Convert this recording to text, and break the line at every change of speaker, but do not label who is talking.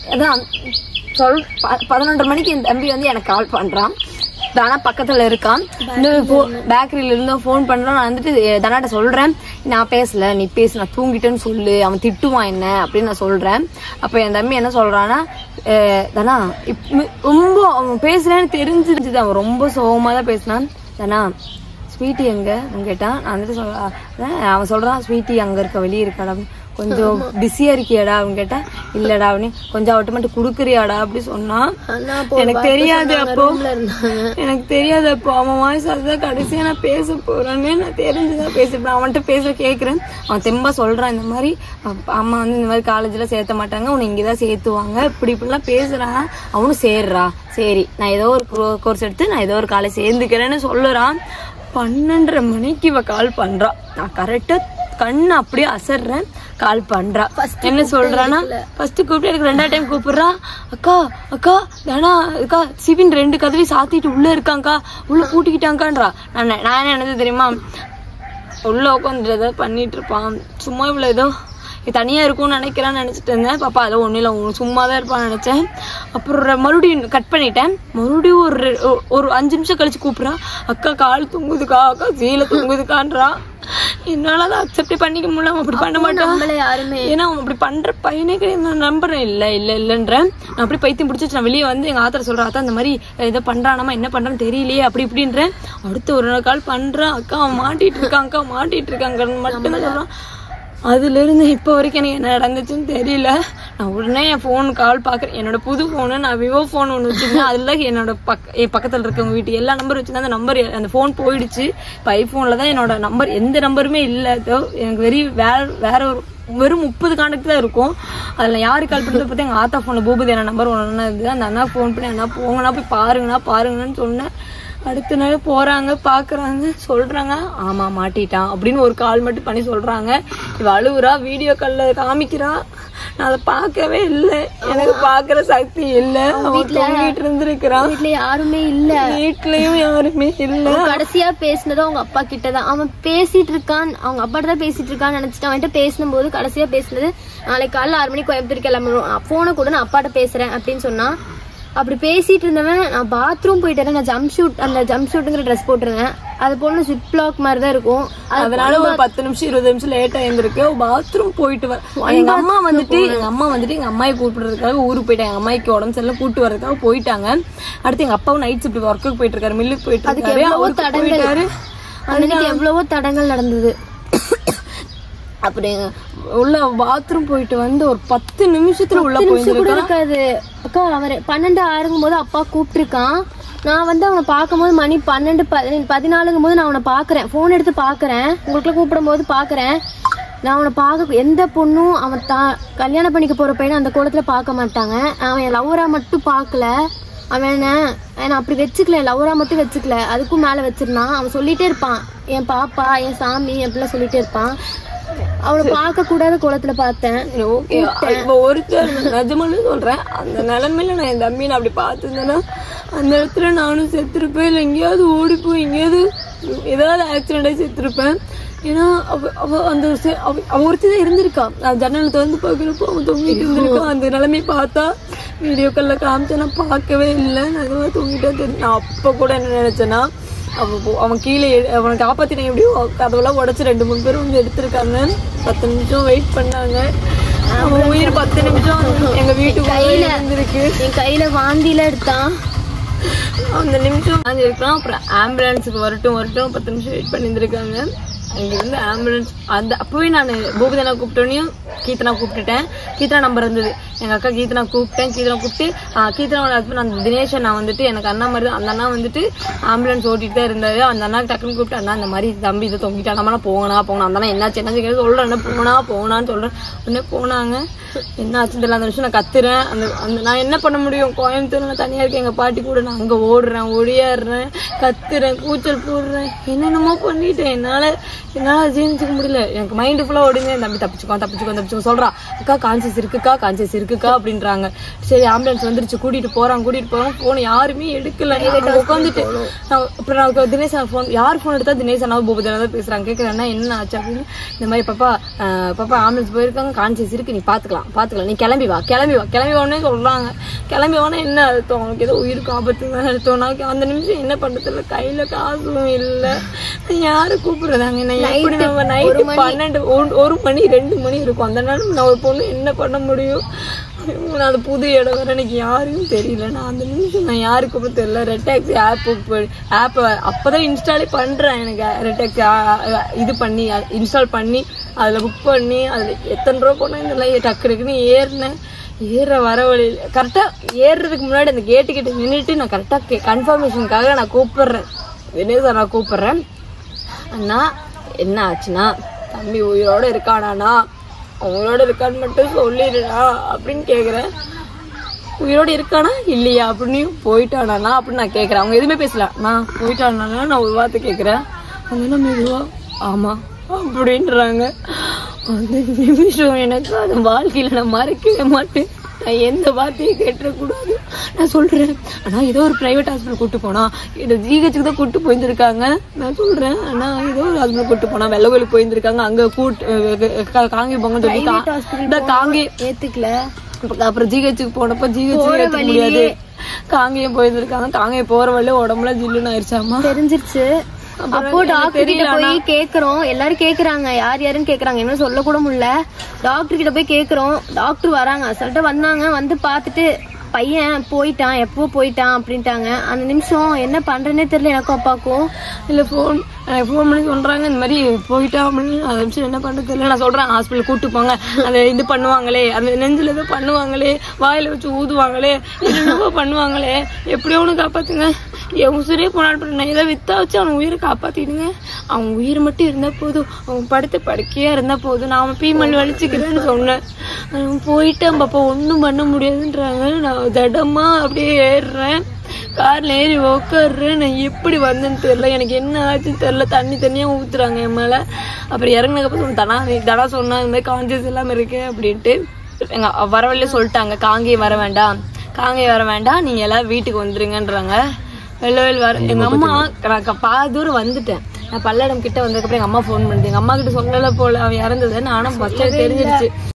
அதான் சொல் ப- பதினொன்றரை மணிக்கு என் தம்பி வந்து எனக்கு கால் பண்றான் தானா பக்கத்துல இருக்கான் இன்னும் பேக்கரியில இருந்தும் ஃபோன் பண்றான் நான் வந்துட்டு "ஏ, தனாட்ட சொல்றேன் நான் பேசல நீ பேசு நான் தூங்கிட்டேன்னு சொல்லு அவன் திட்டுவான் என்ன அப்படின்னு நான் சொல்றேன் அப்ப என் தம்பி என்ன சொல்றான்னா "ஏ, தனா இப்ப ரொம்ப அவன் பேசுறேன்னு தெரிஞ்சிருச்சு அவன் ரொம்ப சோகமா தான் பேசினான் தனா ஸ்வீட்டி எங்க அப்படின்னு கேட்டான் நான் வந்துட்டு சொல்றேன் அவன் சொல்றான் ஸ்வீட்டி அங்க இருக்க வெளியே இருக்காடா அப்படின்னு. கொஞ்சம் பிஸியா இருக்கியாடா அப்படின்னு கேட்டா இல்லடா அப்படின்னு கொஞ்சம் அவட்ட மட்டும் குடுக்குறியாடா அப்படி சொன்னான்
அண்ணா அப்போ ஒரு
எனக்கு
வார்த்தை
தெரியாது
சொன்னாங்க,
அப்போ
roomல இருந்தாங்க.
எனக்கு தெரியாது அப்போ அவன் வாய்ஸ் அதுதான் கடைசியா நான் பேச போறேன்னு நான் தெரிஞ்சுதான் பேசிப்பேன் அவன்கிட்ட பேச கேக்குறேன் அவன் தெம்பா சொல்றான் இந்த மாதிரி அப்பா- அம்மா வந்து இந்த மாதிரி காலேஜ்ல சேர்த்த மாட்டாங்க உன்னை இங்கதான் சேர்த்துவாங்க இப்படி இப்படிலாம் பேசுறான் அவனும் சேர்றா சரி நான் ஏதோ ஒரு கோர்ஸ் எடுத்து நான் ஏதோ ஒரு காலேஜ் சேர்ந்துக்கிறேன்னு சொல்லுறான் பன்னெண்டரை மணிக்கு இவ கால் பண்றா நான் கரெக்டா கண்ணு அப்படியே அசர்றேன் கால் பண்றா என்ன சொல்றானா ஃபர்ஸ்ட் கூப்பிட்டு எனக்கு ரெண்டாவது டைம் கூப்பிடுறா அக்கா அக்கா தானா அக்கா சிவின் ரெண்டு கதவை சாத்திட்டு உள்ள இருக்காங்க்கா உள்ள பூட்டிக்கிட்டாங்கான்றா நான் நெ- நான் என்ன நினைச்சது தெரியுமா உள்ள உட்காந்துட்டு ஏதாவது பண்ணிட்டு இருப்பான் சும்மா இவ்வளவு ஏதோ தனியா இருக்கும்னு நினைக்கிறான்னு நினைச்சிட்டு இருந்தேன் பாப்பா அதோ ஒன்றும் இல்லை சும்மா தான் இருப்பான்னு நினைச்சேன் அப்புறம் ரெ- மறுபடியும் கட் பண்ணிட்டேன் மறுபடியும் ஒரு ரெ- ஒ- ஒரு அஞ்சு நிமிஷம் கழிச்சு கூப்பிட்றா அக்கா கால் தூங்குதுக்கா அக்கா சீல தூங்குதுக்கான்றா என்னால அதை அக்செப்ட் பண்ணிக்க முடியல அவன் அப்படி பண்ண மாட்டான்
நம்மள யாருமே
ஏன்னா அவன் அப்படி பண்ற பையனே கிடையாது நான் நம்புறேன் இல்ல இல்ல இல்லன்றேன் நான் அப்படியே பைத்தியம் பிடிச்சிட்டு நான் வெளியே வந்து எங்க ஆத்தர சொல்றேன் அத்தா இந்த மாதிரி இதை பண்றானாமா என்ன பண்றான்னு தெரியலையே அப்படி இப்படின்றேன் அடுத்து ஒரு நாள் கால் பண்றான் அக்கா அவன் மாட்டிட்டு இருக்கான் அக்கா மாட்டிட்டு இருக்காங்கன்னு மட்டும் தான் சொல்றான் அதுல இருந்து இப்ப வரைக்கும் எனக்கு என்ன நடந்துச்சுன்னு தெரியல நான் உடனே என் ஃபோன் கால் பாக்குறேன் என்னோட புது போனு நான் விவோ போன் ஒன்று வச்சிருந்தேன் அதுல என்னோட பக்க என் பக்கத்துல இருக்கவங்க வீட்டு எல்லா நம்பர் வச்சிருந்தேன் அந்த நம்பர் அந்த ஃபோன் போயிடுச்சு இப்போ ஐஃபோன்ல தான் என்னோட நம்பர் எந்த நம்பருமே இல்லை அதோ எனக்கு வெறி வேற வேற ஒரு வெறும் முப்பது கான்டாக்ட் தான் இருக்கும் அதுல யாரு கால் பண்ணுறது பார்த்து எங்க ஆத்தா ஃபோன்ல பூபதி அண்ணா நம்பர் ஒன்று இருந்தது அந்த அண்ணா ஃபோன் பண்ணி அண்ணா போங்கண்ணா போய் பாருங்கண்ணா பாருங்கன்னு சொன்னேன் அடுத்த நாள் போறாங்க பாக்குறாங்க சொல்றாங்க ஆமா மாட்டிட்டான் அப்படின்னு ஒரு கால் மட்டும் பண்ணி சொல்றாங்க இவ அழுவுறா வீடியோ கால்ல காமிக்கிறா நான் அதை பார்க்கவே இல்லை எனக்கு பாக்குற சக்தி இல்ல அவன் தூங்கிட்டு இருந்திருக்கிறான்
வீட்ல யாருமே இல்ல
வீட்லயும் யாருமே இல்ல
அவன் கடைசியா பேசினது அவங்க அப்பா கிட்ட தான் அவன் பேசிட்டு இருக்கான் அவங்க அப்பாட்ட தான் பேசிட்டு இருக்கான்னு நினைச்சிட்டு அவன்கிட்ட பேசினும்போது கடைசியா பேசினது நாளைக்கு காலைல ஆறு மணிக்கு கோயம்புத்தூர் கிளம்பணும் போனை கூட நான் அப்பாட்ட பேசுறேன் அப்படின்னு சொன்னான் அப்படி பேசிட்டு இருந்தவன் நான் பாத்ரூம் போயிட்டேன் நான் ஜம்ப் ஷூட் அந்த ஜம்ப் ஷூட்டுங்கிற ட்ரெஸ் போட்டிருந்தேன் அது போல ஜிப் லாக் மாதிரி தான் இருக்கும் அது
அதனால ஒரு பத்து நிமிஷம் இருபது நிமிஷம் லேட்டா இருந்திருக்கு பாத்ரூம் போயிட்டு வர எங்க அம்மா வந்துட்டு எங்க அம்மா வந்துட்டு எங்க அம்மாயை கூப்பிடுறதுக்காக ஊருக்கு போயிட்டாங்க எங்க அம்மாய்க்கு உடம்பு சரியில்லை கூட்டு வர்றதுக்காக போயிட்டாங்க அடுத்து எங்க அப்பாவும் நைட் ஷிஃப்ட் ஒர்க்குக்கு போயிட்டு இருக்காரு மில்லுக்கு போயிட்டு
அதுக்கு
இருக்காரு
எவ்வளவோ
அவருக்கு
தடங்கள்
போயிட்டாரு
அன்னைக்கு எவ்வளவோ தடங்கள் நடந்தது
அப்படி உள்ள பாத்ரூம் போயிட்டு வந்து ஒரு பத்து நிமிஷத்துல உள்ள
பத்து நிமிஷம் கூட
போயிருக்கான்
இருக்காது அக்கா அவர் பன்னெண்டு ஆறுங்கும் போது அப்பா கூப்பிட்டுருக்கான் நான் வந்து அவனை பார்க்கும்போது மணி பன்னெண்டு பதினேழு பதினாலுங்கும் போது நான் அவனை பார்க்குறேன் ஃபோன் எடுத்து பார்க்குறேன் உங்களுக்குள்ள கூப்பிடும் போது பார்க்குறேன் நான் அவனை பார்க்க எந்த பொண்ணும் அவன் தா கல்யாணம் பண்ணிக்க போற பையனை அந்த கோலத்துல பார்க்க மாட்டாங்க அவன் என் லவ்வரா மட்டும் பார்க்கல அவன் என்ன அவன் அப்படி வச்சுக்கல லவ்வரா மட்டும் வச்சுக்கல அதுக்கும் மேல வச்சிருந்தான் அவன் சொல்லிட்டே இருப்பான் என் பாப்பா என் சாமி அப்படிலாம் சொல்லிட்டே இருப்பான் அவனை பார்க்க கூடாத கோலத்துல பார்த்தேன்
ஓகே இப்போ ஒருத்தர் நிஜமானு சொல்றேன் அந்த நிலைமையில நான் என் தம்பியை அப்படி பார்த்துருந்தேன்னா அந்த இடத்துல நானும் செத்துருப்பேன் இல்லை எங்கேயாவது ஓடி போய் எங்கேயாவது ஏதாவது ஆக்சிடென்ட் ஆகி செத்துருப்பேன் ஏன்னா அவ அவ அந்த செ- அவ அவ ஒருத்தி தான் இருந்திருக்கா நான் ஜன்னல் திறந்து பார்க்குறப்போ அவன் தொங்கிட்டு இருந்திருக்கான் அந்த நிலைமையை பார்த்தா வீடியோக்கல்ல காமிச்சா நான் பார்க்கவே இல்லை நான் இதுவாக தூங்கிட்டே தெரியும் நான் அப்போ கூட என்ன நினைச்சேன்னா அவன் போ- அவன் கீழே எ- அவனை காப்பாத்தின எப்படியோ கதவெல்லாம் உடைச்சு ரெண்டு மூணு பேரும் வந்து எடுத்திருக்காங்க பத்து நிமிஷம் வெயிட் பண்ணாங்க அவன் உயிர் பத்து நிமிஷம் எங்க வீட்டுக்குள்ள இருந்திருக்கு
என் கையில வாந்தியில எடுத்தான்
அந்த நிமிஷம் வாந்தி இருக்கலாம் அப்புறம் ஆம்புலன்ஸுக்கு வரட்டும் வரட்டும் பத்து நிமிஷம் வெயிட் பண்ணியிருந்திருக்காங்க அங்கிருந்து ஆம்புலன்ஸ் அந்த அப்பவே நான் பூபதனா கூப்பிட்டோனையும் கீர்த்தனா கூப்பிட்டுட்டேன் கீர்த்தனா நம்பர் இருந்தது எங்க அக்கா கீர்த்தனா கூப்பிட்டேன் கீர்த்தனா கூப்பிட்டு ஆஹ், கீர்த்தனாவோட ஹஸ்பண்ட் அந்த தினேஷன் நான் வந்துட்டு எனக்கு அண்ணா மாதிரி தான் அந்த அண்ணா வந்துட்டு ஆம்புலன்ஸ் ஓட்டிட்டு தான் இருந்தாரு அந்த அண்ணா டக்குன்னு கூப்பிட்டு அண்ணா அந்த மாதிரி தம்பி இதை தொங்கிட்டா நம்ம போங்கண்ணா போங்கண்ணா அந்த அண்ணா என்னாச்சு என்ன செய்ய சொல்றேன் என்ன போனா போனான்னு சொல்றேன் உடனே போனாங்க என்ன ஆச்சு தெரியல அந்த நிமிஷம் நான் கத்துறேன் அந்த அந்த நான் என்ன பண்ண முடியும் கோயம்புத்தூர்ல நான் தனியா இருக்கேன் எங்க பாட்டி கூட நான் அங்க ஓடுறேன் ஒடியாடுறேன் கத்துறேன் கூச்சல் போடுறேன் என்னென்னமோ பண்ணிட்டேன் என்னால என்னால ஜீர்ணிச்சுக்க முடியல எனக்கு மைண்டு ஃபுல்லா ஓடுங்க என் தம்பி தப்பிச்சுக்கோ தப்பிச்சுக்கோ தப்பிச்சுக்கோ சொல்றா அக்கா கான்சியஸ் இருக்குக்கா கான்சியஸ் இருக்குக்கா அப்படின்றாங்க சரி ஆம்புலன்ஸ் வந்துருச்சு கூட்டிட்டு போறாங்க கூட்டிட்டு போறாங்க போன் யாருமே எடுக்கல நான் உட்காந்துட்டு நான் அப்புறம் நான் தினேஷ் ஃபோன் யார் ஃபோன் எடுத்தா தினேஷ் அண்ணா பூபதினா தான் பேசுறாங்க கேட்கறேன்னா என்ன ஆச்சு அப்படின்னு இந்த மாதிரி பாப்பா அஹ், பாப்பா ஆம்புலன்ஸ் போயிருக்காங்க கான்சியஸ் இருக்கு நீ பாத்துக்கலாம் பாத்துக்கலாம் நீ கிளம்பி வா கிளம்பி வா கிளம்பி வானே சொல்றாங்க கிளம்பி வானா என்ன அர்த்தம் அவனுக்கு ஏதோ உயிருக்கு ஆபத்து தான் அர்த்தம் நான் அந்த நிமிஷம் என்ன பண்றது இல்ல கையில காசும் இல்ல நான் யாரு கூப்பிடுறாங்க நான் எப்படி நம்ம நைட்டு பன்னெண்டு ஒரு- ஒரு மணி ரெண்டு மணி இருக்கும் அந்த நேரம் நான் ஒரு பொண்ணு என்ன பண்ண முடியும் நான் அது புது இடம் வேற எனக்கு யாருக்கும் தெரியல நான் அந்த நிமிஷம் நான் யாருக்குமே தெரியல ரெட் டாக்ஸி ஆப் ஆப் அப்பதான் இன்ஸ்டாலே பண்றேன் எனக்கு ரெட் டாக்ஸி இது பண்ணி இன்ஸ்டால் பண்ணி அதுல புக் பண்ணி அதுல எத்தனை ரூபா போனா இந்த டக்கு டக்குன்னு ஏறினேன் ஏற வர வழியில் கரெக்டா ஏறுறதுக்கு முன்னாடி அந்த கேட்டு கிட்ட நின்றுட்டு நான் கரெக்டா கன்ஃபர்மேஷனுக்காக நான் கூப்பிடுறேன் தினேஷ் நான் கூப்பிடுறேன் அண்ணா என்ன ஆச்சுன்னா தம்பி உயிரோட இருக்கானாண்ணா அவன் உயிரோட இருக்கான்னு மட்டும் சொல்லிடுடா அப்படின்னு கேக்குறேன் உயிரோட இருக்கானா இல்லையா அப்படின்னு போயிட்டானா அப்படின்னு நான் கேக்குறேன் அவங்க எதுவுமே பேசல நான் போயிட்டானா நான் ஒரு வார்த்தை கேக்குறேன் அவங்க மெதுவா ஆமா அப்படின்றாங்க அந்த நிமிஷம் எனக்கு அது வாழ்க்கையில நான் மறக்கவே மாட்டேன் நான் எந்த வார்த்தையும் கேட்டுறக்கூடாது நான் சொல்றேன் ஆனா ஏதோ ஒரு பிரைவேட் ஹாஸ்பிட்டல் கூட்டு போனா இந்த ஜிஹெச்சுக்கு தான் கூட்டு போயிருந்திருக்காங்க நான் சொல்றேன் ஆனா ஏதோ ஒரு ஹாஸ்பிட்டல் கூட்டு போனா வெள்ளகோயிலுக்கு போயிருந்திருக்காங்க அங்க கூட்டு காங்கி பொங்கல் சொல்லி கா- இந்த காங்கி
ஏத்துக்கல
அப்புறம் அப்புறம் ஜிஹெச்சுக்கு போனப்ப ஜிஹெச் ஏற்க முடியாது காங்கேயம் போயிருந்திருக்காங்க காங்கேயம் போற வழியில உடம்புல ஜில்லுன்னு ஆயிடுச்சாமா
தெரிஞ்சிருச்சு அப்போ டாக்டர் கிட்ட போய் கேக்குறோம் எல்லாரும் கேக்குறாங்க யார் யாருன்னு கேக்குறாங்க என்ன சொல்ல கூட முடியல டாக்டர் கிட்ட போய் கேக்குறோம் டாக்டர் வராங்க அசல்ட்டா வந்தாங்க வந்து பார்த்துட்டு பையன் போயிட்டான் எப்போ போயிட்டான் அப்படின்ட்டாங்க அந்த நிமிஷம் என்ன பண்றேன்னே தெரியல எனக்கும் அப்பாவுக்கும்
இல்ல ஃபோன் ஃபோன் பண்ணி சொல்றாங்க இந்த மாதிரி போயிட்டா அப்படின்னு அந்த நிமிஷம் என்ன பண்ண தெரியல நான் சொல்றேன் ஹாஸ்பிட்டல் கூட்டு போங்க அந்த இது பண்ணுவாங்களே அந்த நெஞ்சில ஏதோ பண்ணுவாங்களே வாயில வச்சு ஊதுவாங்களே என்னென்னவோ பண்ணுவாங்களே எப்படியோ ஒன்று காப்பாத்துங்க என் உசுரே போனாலும் நான் இதை வித்தா வச்சு அவன் உயிரை காப்பாத்திடுங்க அவன் உயிர் மட்டும் இருந்தா போதும் அவன் படுத்த படுக்கையா இருந்தா போதும் நான் அவன் பீமல் வலிச்சுக்கிறேன்னு சொன்னேன் அவன் போயிட்டான் பாப்பா ஒன்றும் பண்ண முடியாதுன்றாங்க நான் தடமா அப்படியே ஏறுறேன் கார்ல ஏறி உட்காடுறேன் நான் எப்படி வந்தேன்னு தெரியல எனக்கு என்ன ஆச்சுன்னு தெரியல தண்ணி தண்ணியா ஊத்துறாங்க என் மேல அப்புறம் இறங்குனதுக்கப்புறம் தனா நீ தடா சொன்னா இந்த மாதிரி கான்சியஸ் எல்லாம் இருக்கு அப்படின்ட்டு எங்க வர வழியில சொல்லிட்டாங்க காங்கேயம் வர வேண்டாம் காங்கேயம் வர வேண்டாம் நீங்க எல்லாரும் வீட்டுக்கு வந்துருங்கன்றாங்க வெள்ள வெள்ள வர எங்க அம்மா நான் க- பாதி தூரம் வந்துட்டேன் நான் பல்லடம் கிட்ட வந்ததுக்கப்புறம் எங்க அம்மா ஃபோன் பண்ணுது எங்க அம்மா கிட்ட சொல்லல போல அவன் இறந்தது நானும் பச்சை தெரிஞ்சிருச்சு